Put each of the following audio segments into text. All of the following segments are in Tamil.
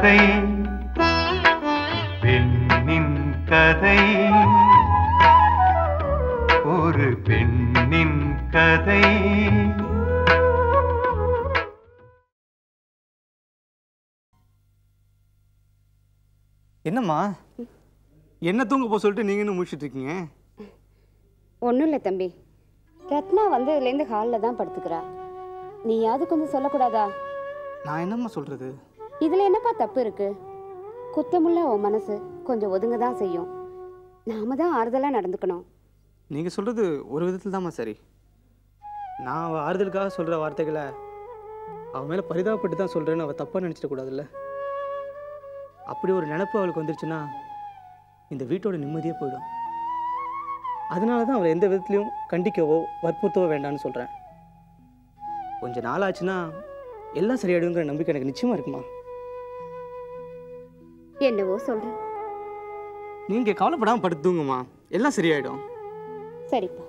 கதை பெண்ணின் கதை ஒரு பெண்ணின் கதை என்னம்மா என்ன தூங்க போக சொல்லிட்டு நீங்கள் இன்னும் முடிச்சிட்டு இருக்கீங்க ஒன்றும் இல்லை தம்பி ரத்னா வந்ததுலேருந்து ஹாலில் தான் படுத்துக்கிறா நீயாவது கொஞ்சம் சொல்லக்கூடாதா நான் என்னம்மா சொல்கிறது இதில் என்னப்பா தப்பு இருக்கு குத்தமுள்ள உன் மனசு கொஞ்சம் ஒதுங்க தான் செய்யும் நாம தான் ஆறுதலாக நடந்துக்கணும் நீங்கள் சொல்கிறது ஒரு விதத்தில் தாம்மா சரி நான் அவள் ஆறுதலுக்காக சொல்கிற வார்த்தைகளை அவன் மேலே பரிதாபப்பட்டு தான் சொல்கிறேன்னு அவள் தப்பாக நினச்சிட கூடாதுல்ல அப்படி ஒரு நினப்பு அவளுக்கு வந்துருச்சுன்னா இந்த வீட்டோட நிம்மதியே போயிடும் அதனால தான் அவளை எந்த விதத்துலையும் கண்டிக்கவோ வற்புறுத்தவோ வேண்டாம்னு சொல்கிறேன் கொஞ்ச நாள் ஆச்சுன்னா எல்லாம் சரியாயிடுங்கிற நம்பிக்கை எனக்கு நிச்சயமாக இருக்குமா என்னவோ சொல்ற நீங்கள் கவலைப்படாமல் படுத்து தூங்குமா எல்லாம் சரியாயிடும் சரிப்பா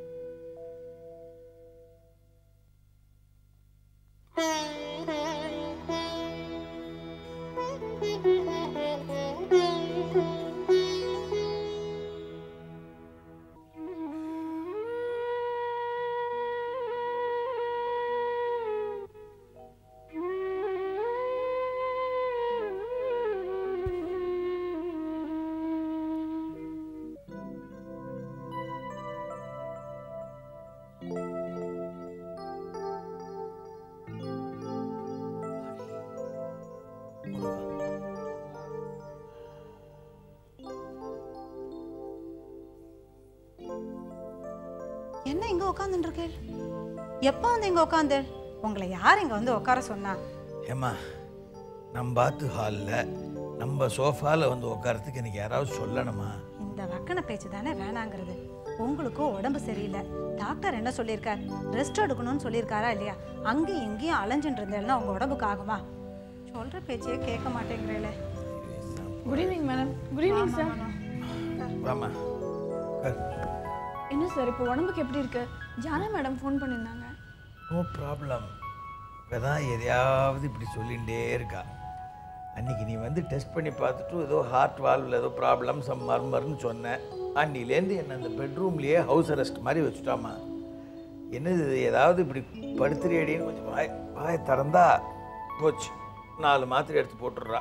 என்ன இங்க உட்காந்துட்டு இருக்கேள் எப்போ வந்து இங்க உட்காந்து உங்களை யார் இங்க வந்து உட்கார சொன்னா ஏம்மா நம்ம பாத்து ஹாலில் நம்ம சோஃபாவில் வந்து உட்காரத்துக்கு எனக்கு யாராவது சொல்லணுமா இந்த வக்கன பேச்சு தானே வேணாங்கிறது உங்களுக்கும் உடம்பு சரியில்லை டாக்டர் என்ன சொல்லியிருக்கார் ரெஸ்ட் எடுக்கணும்னு சொல்லியிருக்காரா இல்லையா அங்கேயும் இங்கேயும் அலைஞ்சுட்டு இருந்தேன்னா உங்க உடம்புக்கு ஆகுமா சொல்ற பேச்சையே கேட்க மாட்டேங்கிறேளே good evening madam good evening sir வாம்மா உட்கார். என்ன சார் இப்போ உடம்புக்கு எப்படி இருக்கு ஜானா மேடம் ஃபோன் பண்ணியிருந்தாங்க நோ ப்ராப்ளம் இப்போ தான் எதையாவது இப்படி சொல்லிகிட்டே இருக்கா அன்னைக்கு நீ வந்து டெஸ்ட் பண்ணி பார்த்துட்டு ஏதோ ஹார்ட் வால்வில் ஏதோ ப்ராப்ளம் சம் மர்மர்னு சொன்னேன் அன்னிலேருந்து என்னை அந்த பெட்ரூம்லேயே ஹவுஸ் அரெஸ்ட் மாதிரி வச்சுட்டாமா என்னது இது ஏதாவது இப்படி படுத்துறியடின்னு கொஞ்சம் வாய் வாயை திறந்தா போச்சு நாலு மாத்திரை எடுத்து போட்டுடுறா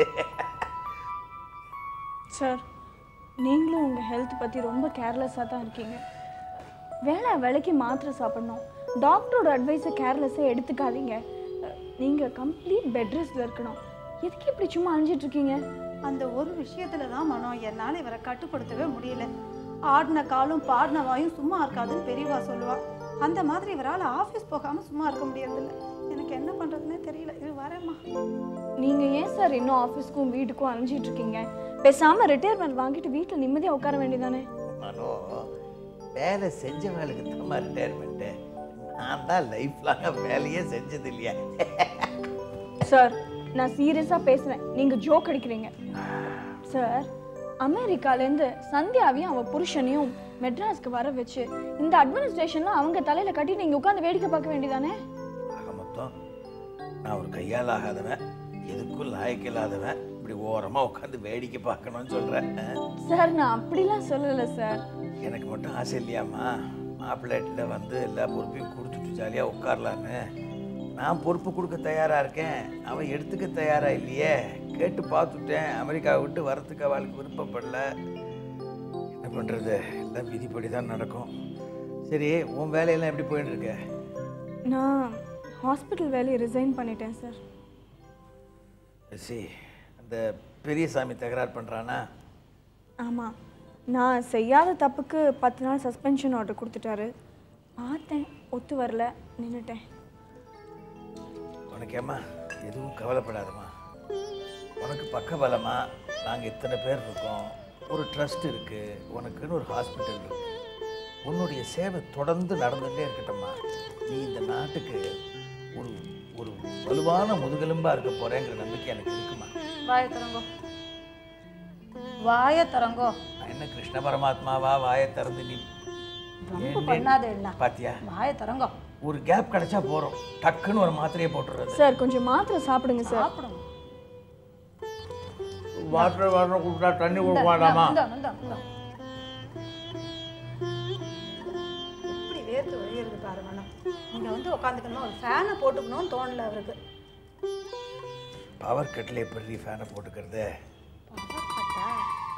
சார் நீங்களும் உங்கள் ஹெல்த் பற்றி ரொம்ப கேர்லெஸ்ஸாக தான் இருக்கீங்க வேலை வேலைக்கு மாத்திரை சாப்பிடணும் டாக்டரோட அட்வைஸை கேர்லெஸ்ஸாக எடுத்துக்காதீங்க நீங்கள் கம்ப்ளீட் பெட் ரெஸ்ட்டில் இருக்கணும் எதுக்கு இப்படி சும்மா அழிஞ்சிட்டு இருக்கீங்க அந்த ஒரு விஷயத்துல தான் மனம் என்னால் இவரை கட்டுப்படுத்தவே முடியல ஆடின காலும் பாடின வாயும் சும்மா இருக்காதுன்னு பெரியவா சொல்லுவா அந்த மாதிரி இவரால் ஆஃபீஸ் போகாம சும்மா இருக்க முடியறதில்ல எனக்கு என்ன பண்றதுன்னே தெரியல இது வரேம்மா நீங்கள் ஏன் சார் இன்னும் ஆஃபீஸ்க்கும் வீட்டுக்கும் அலைஞ்சிட்டு இருக்கீங்க பேசாமல் ரிட்டையர்மெண்ட் வாங்கிட்டு வீட்டில் நிம்மதியாக உட்கார வேண்டியதானே மனோ வேலை செஞ்ச வேலைக்கு தான் ரிட்டையர்மெண்ட்டு நான் தான் லைஃப் லாங்காக வேலையே செஞ்சது இல்லையா சார் நான் சீரியஸாக பேசுகிறேன் நீங்கள் ஜோக் அடிக்கிறீங்க சார் அமெரிக்காலேருந்து சந்தியாவையும் அவன் புருஷனையும் மெட்ராஸ்க்கு வர வச்சு இந்த அட்மினிஸ்ட்ரேஷன்லாம் அவங்க தலையில் கட்டி நீங்கள் உட்காந்து வேடிக்கை பார்க்க வேண்டியதானே ஆக மொத்தம் நான் ஒரு கையால் ஆகாதவன் எதுக்கும் லாயக்கு இல்லாதவன் இப்படி ஓரமாக உட்காந்து வேடிக்கை பார்க்கணும்னு சொல்கிறேன் சார் நான் அப்படிலாம் சொல்லலை சார் எனக்கு மட்டும் ஆசை இல்லையாம்மா மாப்பிள்ளைகிட்ட வந்து எல்லா பொறுப்பையும் கொடுத்துட்டு ஜாலியாக உட்காரலான்னு நான் பொறுப்பு கொடுக்க தயாராக இருக்கேன் அவன் எடுத்துக்க தயாராக இல்லையே கேட்டு பார்த்துட்டேன் அமெரிக்காவை விட்டு வரத்துக்கு அவளுக்கு விருப்பப்படல என்ன பண்ணுறது எல்லாம் விதிப்படி தான் நடக்கும் சரி உன் வேலையெல்லாம் எப்படி போயிட்டு இருக்க நான் ஹாஸ்பிட்டல் வேலையை ரிசைன் பண்ணிட்டேன் சார் சி அந்த பெரியசாமி தகராறு பண்ணுறானா ஆமாம் நான் செய்யாத தப்புக்கு பத்து நாள் சஸ்பென்ஷன் ஆர்டர் கொடுத்துட்டாரு பார்த்தேன் ஒத்து வரல நின்றுட்டேன் உனக்கேம்மா எதுவும் கவலைப்படாதம்மா உனக்கு பக்கபலமா நாங்கள் இத்தனை பேர் இருக்கோம் ஒரு ட்ரஸ்ட் இருக்குது உனக்குன்னு ஒரு ஹாஸ்பிட்டல் இருக்கு உன்னுடைய சேவை தொடர்ந்து நடந்துகிட்டே இருக்கட்டும்மா நீ இந்த நாட்டுக்கு ஒரு ஒரு வலுவான முதுகெலும்பாக இருக்க போகிறேங்கிற நம்பிக்கை எனக்கு இருக்குமா வாய தரங்கோ வாய தரங்கோ நான் என்ன கிருஷ்ண பரமாத்மாவா வாயை திறந்து நீ ரொம்ப பண்ணாதே இல்ல பாத்தியா வாய தரங்கோ ஒரு கேப் கிடைச்சா போகிறோம் டக்குன்னு ஒரு மாத்திரையை போட்டுறது சார் கொஞ்சம் மாத்திரை சாப்பிடுங்க சார் சாப்பிடுங்க வாட்டர் வாட்டர் கொடுத்தா தண்ணி கொடுக்க மாட்டாமா இந்தா, இந்தா, இந்தா. எப்படி வேர்த்து வழியிறது பாரு மனம் நீங்க வந்து உட்காந்துக்கணும் ஒரு ஃபேனை போட்டுக்கணும்னு தோணல அவருக்கு பவர் கட்டில் எப்படி ஃபேனை போட்டுக்கிறது பவர்கட்டா?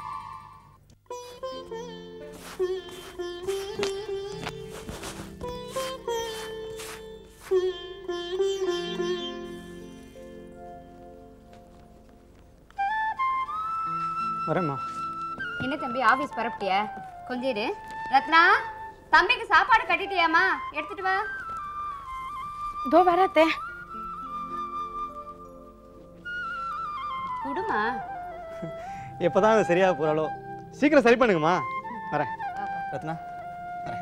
வரேம்மா என்ன தம்பி ஆபீஸ் பரப்பிட்டியா கொஞ்சம் இரு ரத்னா தம்பிக்கு சாப்பாடு கட்டிட்டியாமா எடுத்துட்டு வா இதோ வராத்தே குடுமா எப்போ தான் அது சரியாக போகிறாளோ சீக்கிரம் சரி பண்ணுங்கம்மா வரேன் ரத்னா வரேன்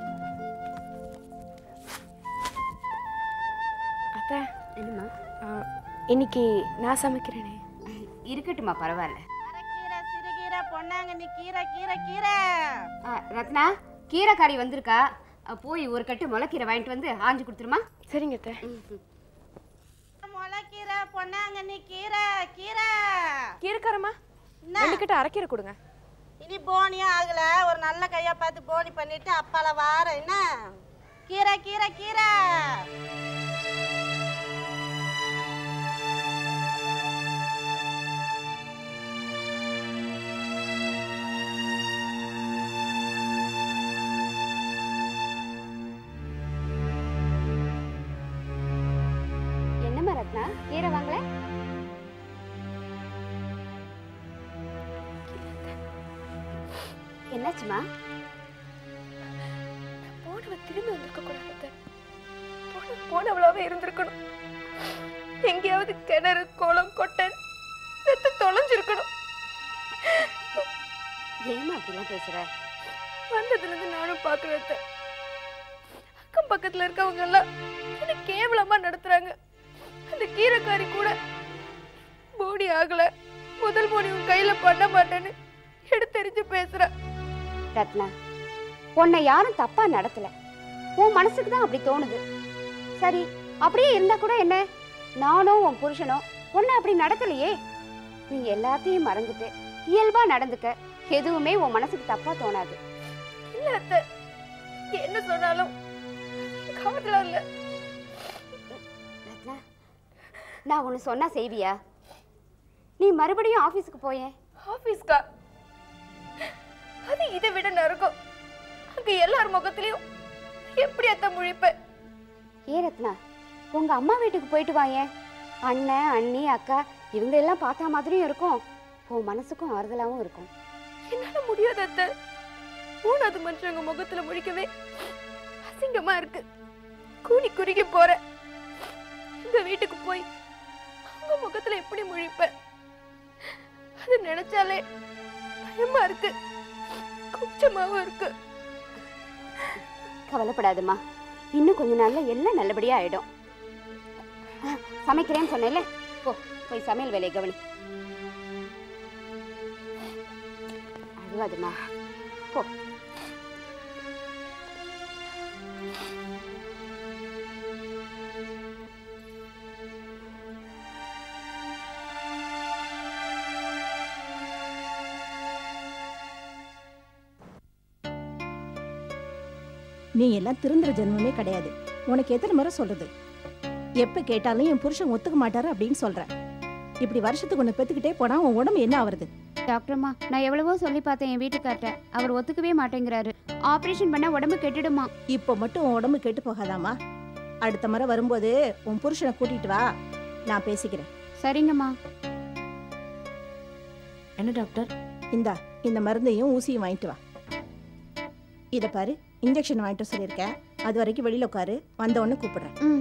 அத்தை என்னம்மா ஆ, இன்னைக்கு நான் சமைக்கிறேனே இருக்கட்டுமா பரவாயில்ல அரைக்கீரை சிறுகீரை பொன்னாங்கண்ணி கீரை கீரை கீரை ஆ, ரத்னா கீரைக்காரி வந்திருக்கா அ, போய் ஒரு கட்டு முளைக்கீரை வாங்கிட்டு வந்து ஆஞ்சு கொடுத்துருமா சரிங்க அத்தை முளைக்கீரை பொன்னாங்கண்ணி கீரை கீரை கீரைக்காரம்மா என்ன? ரெண்டு கிட்ட அரைக்கீரை கொடுங்க இனி போனியும் ஆகல ஒரு நல்ல கையா பார்த்து போனி பண்ணிட்டு அப்பால வாரேன் என்ன கீரை கீரை கீரை என்னம்மா ரத்னா கீரை வாங்கல என்னாச்சுமா போனவ திரும்பி வந்திருக்க கூடாது அத்தை. போன போனவளாவே இருந்திருக்கணும் எங்கேயாவது கிணறு குளம் கொட்டை செத்து தொலைஞ்சிருக்கணும் ஏமா அப்படிலாம் பேசுற வந்ததுல இருந்து நானும் பாக்குறேன் அத்தை. அக்கம் பக்கத்துல இருக்கவங்க எல்லாம் என்ன கேவலமா நடத்துறாங்க அந்த கீரைக்காரி கூட போடி ஆகல முதல் போடி உன் கையில பண்ண மாட்டேன்னு எடுத்தெறிஞ்சு பேசுறா ரத்னா உன்னை யாரும் தப்பா நடத்தல உன் மனசுக்கு தான் அப்படி தோணுது சரி அப்படியே இருந்தா கூட என்ன நானும் உன் புருஷனும் உன்னை அப்படி நடத்தலையே நீ எல்லாத்தையும் மறந்துட்டு இயல்பா நடந்துக்க எதுவுமே உன் மனசுக்கு தப்பா தோணாது இல்ல அத்தை என்ன சொன்னாலும் காதல இல்ல ரத்னா நான் ஒன்று சொன்னா செய்வியா நீ மறுபடியும் ஆபீஸுக்கு போயேன் ஆபீஸ்க்கா அது இதை விட நரகம் அங்க எல்லார் முகத்திலயும் எப்படி அத்தை முழிப்பேன் ஏ ரத்னா உங்க அம்மா வீட்டுக்கு போயிட்டு வாயேன் அண்ணன் அண்ணி அக்கா இவங்க எல்லாம் பார்த்தா மாதிரியும் இருக்கும் உன் மனசுக்கும் ஆறுதலாவும் இருக்கும் என்னால முடியாது அத்தை மூணாவது மனுஷங்க முகத்துல முழிக்கவே அசிங்கமா இருக்கு கூனி குறுகி போறேன் இந்த வீட்டுக்கு போய் அவங்க முகத்துல எப்படி முழிப்பேன் அது நினைச்சாலே பயமா இருக்கு கூச்சமாவும் இருக்கு கவலைப்படாதம்மா இன்னும் கொஞ்ச நாள்ல எல்லாம் நல்லபடியா ஆயிடும் ஆ, சமைக்கிறேன்னு சொன்னேன்ல போ போய் சமையல் வேலையை கவனி அழுவாதுமா போ நீ எல்லாம் திருந்துற ஜென்மமே கிடையாது உனக்கு எத்தனை முறை சொல்றது எப்ப கேட்டாலும் என் புருஷன் ஒத்துக்க மாட்டாரு அப்படின்னு சொல்ற இப்படி வருஷத்துக்கு ஒன்று பெத்துக்கிட்டே போனா உன் உடம்பு என்ன ஆவறது டாக்டர்மா நான் எவ்வளவோ சொல்லி பார்த்தேன் என் வீட்டுக்கார்ட்ட அவர் ஒத்துக்கவே மாட்டேங்கிறாரு ஆபரேஷன் பண்ண உடம்பு கெட்டுடுமா இப்போ மட்டும் உன் உடம்பு கெட்டு போகாதாமா அடுத்த முறை வரும்போது உன் புருஷனை கூட்டிட்டு வா நான் பேசிக்கிறேன் சரிங்கம்மா என்ன டாக்டர் இந்தா இந்த மருந்தையும் ஊசியும் வாங்கிட்டு வா இதை பாரு இன்ஜெக்ஷன் வாங்கிட்டு வர சொல்லியிருக்கேன் அது வரைக்கும் வெளியில உட்காரு வந்த உடனே கூப்பிடுறேன் ம்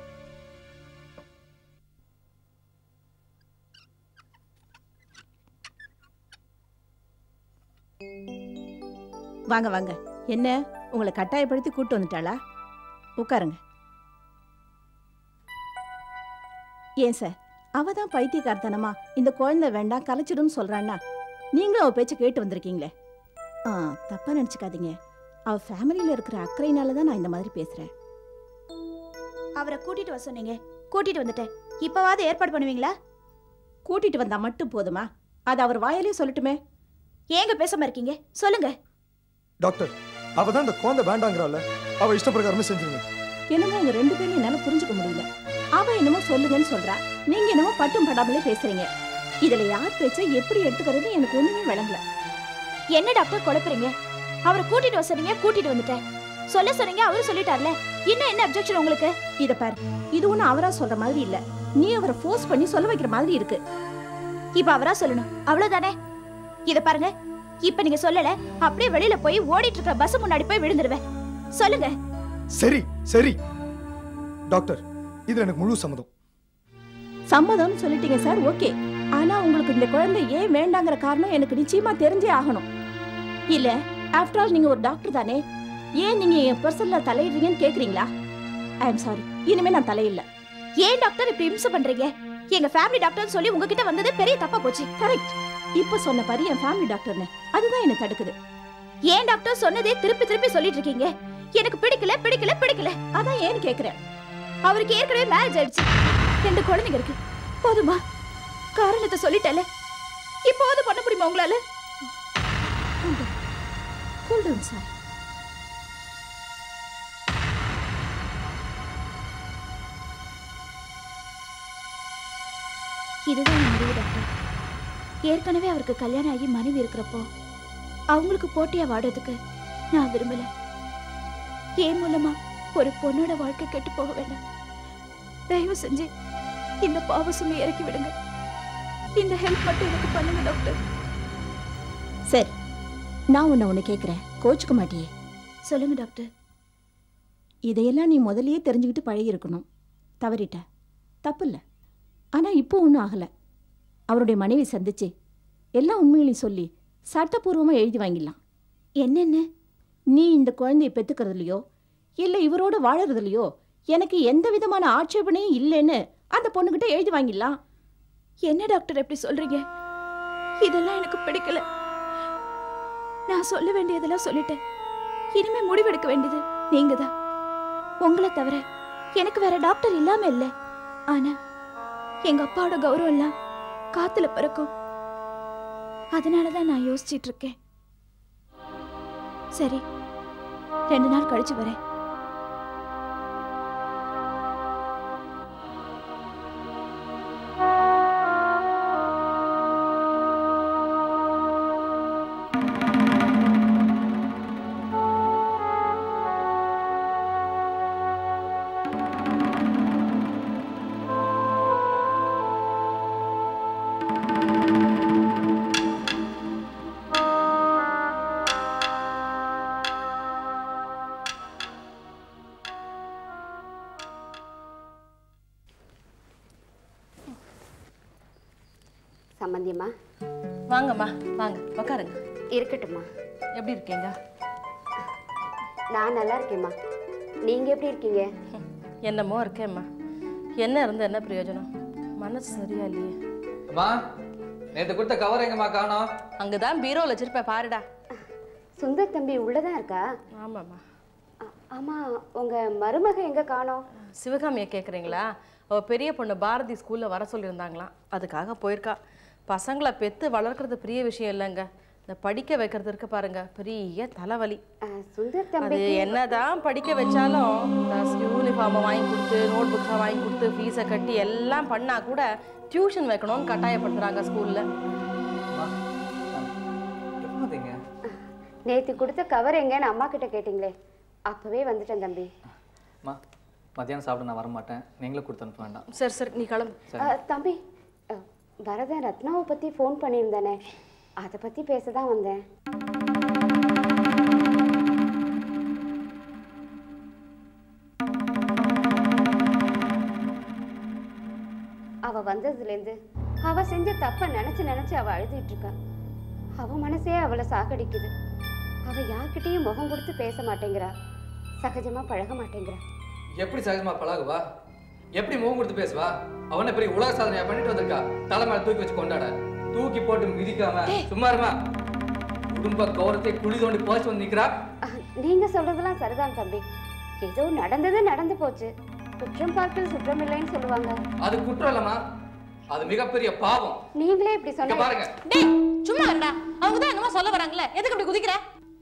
வாங்க வாங்க என்ன உங்களை கட்டாயப்படுத்தி கூட்டு வந்துட்டாளா உட்காருங்க ஏன் சார் அவ தான் பைத்தியக்காரத்தனமா இந்த குழந்தை வேண்டாம் கலைச்சிடும்னு சொல்றான்னா நீங்களும் அவ பேச்ச கேட்டு வந்திருக்கீங்களே ஆ தப்பா நினச்சிக்காதீங்க அவ ஃபேமிலியில் இருக்கிற அக்கறையினால தான் நான் இந்த மாதிரி பேசுறேன் அவரை கூட்டிட்டு வர சொன்னீங்க கூட்டிட்டு வந்துட்டேன் இப்பவாவது ஏற்பாடு பண்ணுவீங்களா கூட்டிட்டு வந்தா மட்டும் போதுமா அது அவர் வாயிலே சொல்லட்டுமே ஏங்க பேசாம இருக்கீங்க சொல்லுங்க டாக்டர் அவ தான் இந்த குழந்தை வேண்டாங்கிறாள் அவ இஷ்ட பிரகாரமே செஞ்சிருங்க என்னமோ உங்க ரெண்டு பேரும் என்னால புரிஞ்சுக்க முடியல அவ என்னமோ சொல்லுங்கன்னு சொல்றா நீங்க என்னமோ பட்டும் படாமலே பேசுறீங்க இதுல யார் பேச்ச எப்படி எடுத்துக்கிறது எனக்கு ஒண்ணுமே விளங்கல என்ன டாக்டர் குழப்பறீங்க அவரை கூட்டிட்டு வர சொன்னீங்க கூட்டிட்டு வந்துட்டேன் சொல்ல சொன்னீங்க அவரு சொல்லிட்டார்ல இன்னும் என்ன அப்ஜெக்ஷன் உங்களுக்கு இத பாரு இது ஒண்ணும் அவரா சொல்ற மாதிரி இல்ல நீ அவரை ஃபோர்ஸ் பண்ணி சொல்ல வைக்கிற மாதிரி இருக்கு இப்ப அவரா சொல்லணும் அவ்வளவுதானே இத பாருங்க இப்ப நீங்க சொல்லல அப்படியே வெளியில போய் ஓடிட்டு இருக்க பஸ் முன்னாடி போய் விழுந்துருவேன் சொல்லுங்க சரி சரி டாக்டர் இதுல எனக்கு முழு சம்மதம் சம்மதம்னு சொல்லிட்டீங்க சார் ஓகே ஆனா உங்களுக்கு இந்த குழந்தை ஏன் வேண்டாங்கிற காரணம் எனக்கு நிச்சயமா தெரிஞ்சே ஆகணும் இல்ல ஆஃப்டர் ஆல் நீங்க ஒரு டாக்டர் தானே ஏன் நீங்க என் பர்சன்ல தலையிடுறீங்கன்னு கேக்குறீங்களா ஐ எம் சாரி இனிமே நான் தலையிடல ஏன் டாக்டர் இப்படி இம்சை பண்றீங்க எங்க ஃபேமிலி டாக்டர்னு சொல்லி உங்ககிட்ட வந்தது பெரிய தப்பா போச்சு கரெக்ட் இப்ப சொன்ன பாரு என் ஃபேமிலி டாக்டர்னு அதுதான் என்ன தடுக்குது ஏன் டாக்டர் சொன்னதே திருப்பி திருப்பி சொல்லிட்டு இருக்கீங்க எனக்கு பிடிக்கல பிடிக்கல பிடிக்கல அதான் ஏன்னு கேக்குறேன் அவருக்கு ஏற்கனவே மேரேஜ் ஆயிடுச்சு ரெண்டு குழந்தைங்க இருக்கு போதுமா காரணத்தை சொல்லிட்டல இப்போது பண்ண முடியுமா உங்களால கூல் டவுன் சார் இதுதான் என் முடிவு டாக்டர் ஏற்கனவே அவருக்கு கல்யாணம் ஆகி மனைவி இருக்கிறப்போ அவங்களுக்கு போட்டியா வாடுறதுக்கு நான் விரும்பல ஏன் மூலமா ஒரு பொண்ணோட வாழ்க்கை கெட்டு போக வேண்டாம் தயவு செஞ்சு இந்த பாவசுமை இறக்கி விடுங்க இந்த ஹெல்ப் மட்டும் எனக்கு பண்ணுங்க டாக்டர் சரி நான் உன்னை ஒன்று கேட்குறேன் கோச்சுக்க மாட்டியே சொல்லுங்க டாக்டர் இதையெல்லாம் நீ முதல்லயே தெரிஞ்சுக்கிட்டு பழகி இருக்கணும் தவறிட்ட தப்பு இல்லை ஆனால் இப்போ ஒன்றும் ஆகலை அவருடைய மனைவி சந்திச்சு எல்லா உண்மைகளையும் சொல்லி சட்டப்பூர்வமாக எழுதி வாங்கிடலாம் என்னென்ன நீ இந்த குழந்தையை பெற்றுக்கிறதுலையோ இல்லை இவரோட வாழறதுலையோ எனக்கு எந்த விதமான ஆட்சேபனையும் இல்லைன்னு அந்த பொண்ணுகிட்ட எழுதி வாங்கிடலாம் என்ன டாக்டர் எப்படி சொல்றீங்க இதெல்லாம் எனக்கு பிடிக்கல நான் சொல்ல வேண்டியதெல்லாம் சொல்லிட்டேன் இனிமே முடிவெடுக்க வேண்டியது நீங்க தான் உங்களை தவிர எனக்கு வேற டாக்டர் இல்லாம இல்ல ஆனா எங்க அப்பாவோட கௌரவம் எல்லாம் காத்துல பிறக்கும் அதனாலதான் நான் யோசிச்சிட்டு இருக்கேன் சரி ரெண்டு நாள் கழிச்சு வரேன் சம்மந்தியம்மா வாங்கம்மா வாங்க உட்காருங்க இருக்கட்டும்மா எப்படி இருக்கீங்க நான் நல்லா இருக்கேம்மா நீங்க எப்படி இருக்கீங்க என்னமோ இருக்கேம்மா என்ன இருந்து என்ன பிரயோஜனம் மனசு சரியா இல்லையே அம்மா நேத்து கொடுத்த கவர் எங்கம்மா காணோம் அங்கதான் பீரோல வச்சிருப்பேன் பாருடா சுந்தர் தம்பி உள்ளதான் இருக்கா ஆமாம்மா ஆ- ஆமா உங்க மருமக எங்க காணோம் சிவகாமியை கேட்குறீங்களா அவள் பெரிய பொண்ணு பாரதி ஸ்கூலில் வர சொல்லியிருந்தாங்களாம் அதுக்காக போயிருக்கா பசங்களை பெற்று வளர்க்குறது பெரிய விஷயம் இல்லைங்க இந்த படிக்க வைக்கிறது இருக்கு பாருங்க பெரிய தலைவலி ஆ, சுந்தர் அது தம்பி என்னதான் படிக்க வச்சாலும் யூனிஃபார்மை வாங்கி கொடுத்து நோட் புக்ஸை வாங்கி கொடுத்து ஃபீஸை கட்டி எல்லாம் பண்ணா கூட டியூஷன் வைக்கணும்னு கட்டாயப்படுத்துறாங்க ஸ்கூல்ல எப்போதீங்க நேத்து கொடுத்த கவர் எங்கன்னு அம்மா கிட்ட கேட்டீங்களே அப்பவே வந்துட்டேன் தம்பி அம்மா மத்தியானம் சாப்பிட நான் வரமாட்டேன் நீங்களும் கொடுத்து அனுப்ப வேண்டாம் சரி சரி நீ கிளம்பு ஆ, தம்பி ஆ, வரதன் ரத்னாவை பத்தி ஃபோன் பண்ணியிருந்தானே அதை பத்தி பேச தான் வந்தேன் அவ வந்ததுலேருந்து அவ செஞ்ச தப்ப நினைச்சு நினைச்சு அவ அழுதுட்டு இருக்கா அவ மனசே அவளை சாகடிக்குது அவ யார்கிட்டயும் முகம் கொடுத்து பேச மாட்டேங்கிறா சகஜமா பழக மாட்டேங்கிறா எப்படி சகஜமா பழகுவா எப்படி முகம் கொடுத்து பேசுவா அவனை பெரிய உலக சாதனையா பண்ணிட்டு வந்திருக்கா தலை மேல தூக்கி வச்சு கொண்டாட தூக்கி போட்டு மிதிக்காம சும்மா இருமா குடும்ப கௌரவத்தை குழி தோண்டி போச்சு வந்து நிக்கிறா அஹ், நீங்க சொல்றதெல்லாம் சரிதான் தம்பி ஏதோ நடந்தது நடந்து போச்சு குற்றம் பார்க்கல் சுற்றம் இல்லைன்னு சொல்லுவாங்க அது குற்றம் இல்லம்மா அது மிகப்பெரிய பாவம் நீங்களே இப்படி இங்க சொன்னா பாருங்க டேய் சும்மா இருடா அவங்க தான் என்னமோ சொல்ல வராங்கல்ல எதுக்கு இப்படி குதிக்கிற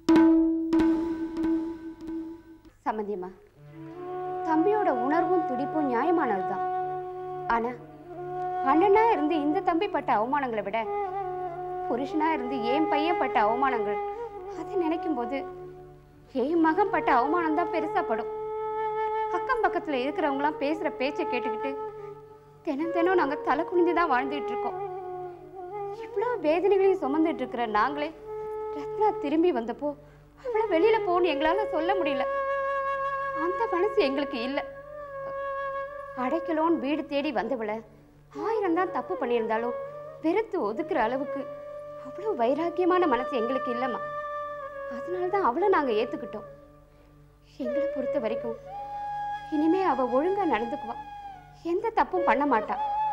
சம்மந்தியம்மா தம்பியோட உணர்வும் துடிப்பும் நியாயமானதுதான் ஆனா அண்ணனா இருந்து இந்த தம்பி பட்ட அவமானங்களை விட புருஷனா இருந்து என் பையன் பட்ட அவமானங்கள் அதை நினைக்கும் போது என் மகன் பட்ட அவமானம் தான் பெருசா படும் அக்கம் பக்கத்துல இருக்கிறவங்களாம் பேசுற பேச்சை கேட்டுக்கிட்டு தினம் தினம் நாங்க தலை குனிஞ்சு தான் வாழ்ந்துட்டு இருக்கோம் இவ்வளோ வேதனைகளையும் சுமந்துட்டு இருக்கிற நாங்களே ரத்னா திரும்பி வந்தப்போ அவளை வெளியில போகணும் எங்களால சொல்ல முடியல அந்த மனசு எங்களுக்கு இல்லை அடைக்கலோன் வீடு தேடி வந்தவளை ஆயிரம் தான் தப்பு பண்ணியிருந்தாலும் வெறுத்து ஒதுக்குற அளவுக்கு அவ்வளோ வைராக்கியமான மனசு எங்களுக்கு இல்லைம்மா அதனால தான் அவளை நாங்கள் ஏற்றுக்கிட்டோம் எங்களை பொறுத்த வரைக்கும் இனிமே அவ ஒழுங்கா நடந்துக்குவா எந்த தப்பும் பண்ண மாட்டா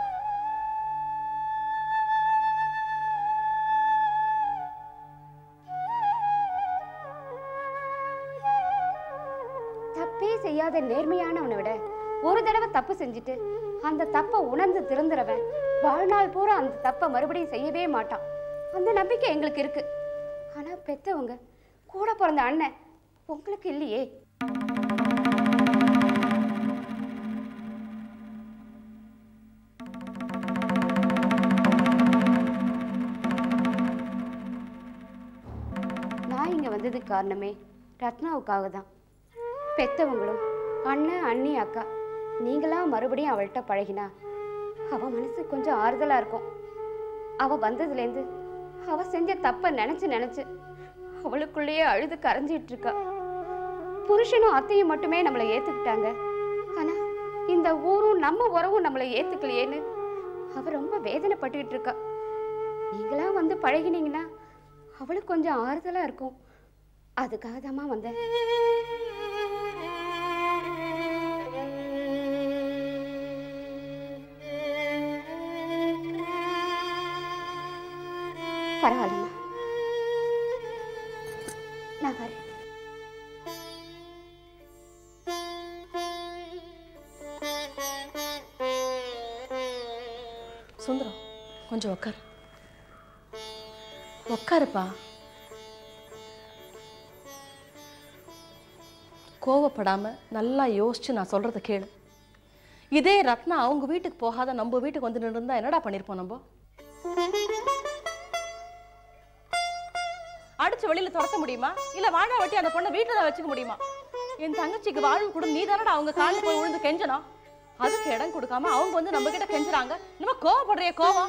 தப்பே செய்யாத நேர்மையானவனை விட ஒரு தடவை தப்பு செஞ்சுட்டு அந்த தப்பை உணர்ந்து திருந்துறவன் வாழ்நாள் பூரா அந்த தப்பை மறுபடியும் செய்யவே மாட்டான் அந்த நம்பிக்கை எங்களுக்கு இருக்கு ஆனா பெத்தவங்க கூட பிறந்த அண்ணன் உங்களுக்கு இல்லையே நான் இங்க வந்ததுக்கு காரணமே ரத்னாவுக்காக தான் பெத்தவங்களும் அண்ணன் அண்ணி அக்கா நீங்களா மறுபடியும் அவள்கிட்ட பழகினா அவ மனசு கொஞ்சம் ஆறுதலா இருக்கும் அவ வந்ததுலேருந்து அவ செஞ்ச தப்ப நினைச்சு நினைச்சு அவளுக்குள்ளேயே அழுது கரைஞ்சிட்டு இருக்கா புருஷனும் அத்தையும் மட்டுமே நம்மளை ஏத்துக்கிட்டாங்க ஆனா இந்த ஊரும் நம்ம உறவும் நம்மளை ஏத்துக்கலையேன்னு அவ ரொம்ப வேதனைப்பட்டுக்கிட்டு இருக்கா நீங்களா வந்து பழகினீங்கன்னா அவளுக்கு கொஞ்சம் ஆறுதலா இருக்கும் அதுக்காக தாம்மா வந்தேன் பரவாயில்லம்மா நான் வரேன் சுந்தரம் கொஞ்சம் உட்காரு உட்காருப்பா கோவப்படாம நல்லா யோசிச்சு நான் சொல்றத கேளு இதே ரத்னா அவங்க வீட்டுக்கு போகாத நம்ம வீட்டுக்கு வந்து நின்று இருந்தா என்னடா பண்ணிருப்போம் நம்ம அடிச்சு வெளியில துரத்த முடியுமா இல்ல வாழ வெட்டி அந்த பொண்ணை வீட்டுல தான் வச்சுக்க முடியுமா என் தங்கச்சிக்கு வாழ்வு கூட நீ தானடா அவங்க காலில் போய் விழுந்து கெஞ்சணும் அதுக்கு இடம் கொடுக்காம அவங்க வந்து நம்ம கிட்ட கெஞ்சுறாங்க நம்ம கோவப்படுறிய கோவம்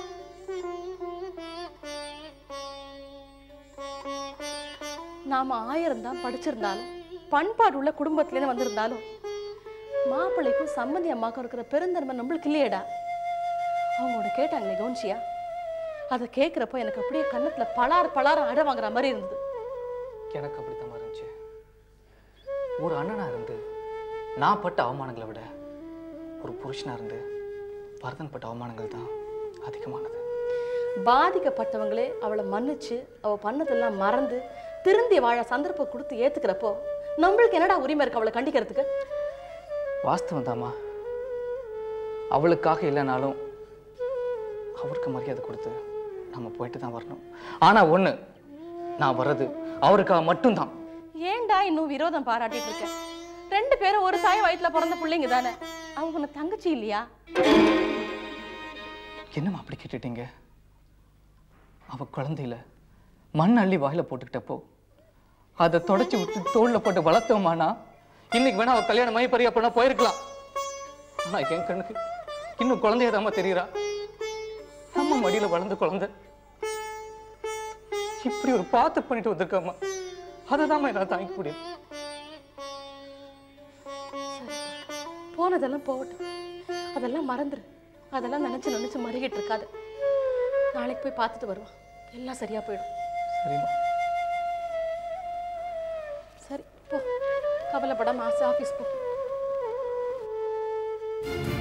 நாம ஆயிரம் தான் படிச்சிருந்தாலும் பண்பாடு உள்ள குடும்பத்திலேருந்து வந்திருந்தாலும் மாப்பிள்ளைக்கும் சம்மந்தி அம்மாக்கும் இருக்கிற பெருந்தன்மை நம்மளுக்கு இல்லையேடா அவங்க உன்னை கேட்டாங்களே கவுன்சியா அதை கேட்குறப்போ எனக்கு அப்படியே கன்னத்துல பலார் பலாரம் அட வாங்குற மாதிரி இருந்தது எனக்கு அப்படித்தான் இருந்துச்சு ஒரு அண்ணனா இருந்து நான் பட்ட அவமானங்களை விட ஒரு புருஷனா இருந்து பரதன் பட்ட அவமானங்கள் தான் அதிகமானது பாதிக்கப்பட்டவங்களே அவளை மன்னிச்சு அவ பண்ணதெல்லாம் மறந்து திருந்தி வாழ சந்தர்ப்பம் கொடுத்து ஏத்துக்கிறப்போ நம்மளுக்கு என்னடா உரிமை இருக்கு அவளை கண்டிக்கிறதுக்கு வாஸ்தவம் தாம்மா அவளுக்காக இல்லைனாலும் அவருக்கு மரியாதை கொடுத்து நம்ம போயிட்டு தான் வரணும் ஆனா ஒண்ணு நான் வர்றது அவருக்காக மட்டும்தான் ஏன்டா இன்னும் விரோதம் பாராட்டிட்டு இருக்க ரெண்டு பேரும் ஒரு தாய் வயித்துல பிறந்த பிள்ளைங்க தானே அவங்க உனக்கு தங்கச்சி இல்லையா என்னம்மா அப்படி கேட்டுட்டீங்க அவ குழந்தையில மண் அள்ளி வாயில போட்டுக்கிட்டப்போ அதை தொடச்சி விட்டு தோல்ல போட்டு வளர்த்தோமானா இன்னைக்கு வேணா அவ கல்யாணம் ஆகி பரியா பண்ண போயிருக்கலாம் ஆனா என் கண்ணுக்கு இன்னும் குழந்தையதாம்மா தெரியுறா அம்மா மடியில வளர்ந்த குழந்தை இப்படி ஒரு பாத்து பண்ணிட்டு வந்திருக்காம்மா அதை தான் என்னால தாங்கிக்க முடியும் போனதெல்லாம் போகட்டும் அதெல்லாம் மறந்துரு அதெல்லாம் நினைச்சு நினைச்சு மறுகிட்டு இருக்காத நாளைக்கு போய் பார்த்துட்டு வருவான் எல்லாம் சரியா போயிடும் சரிம்மா சரி போ கவலைப்படாம ஆசை ஆஃபீஸ் போ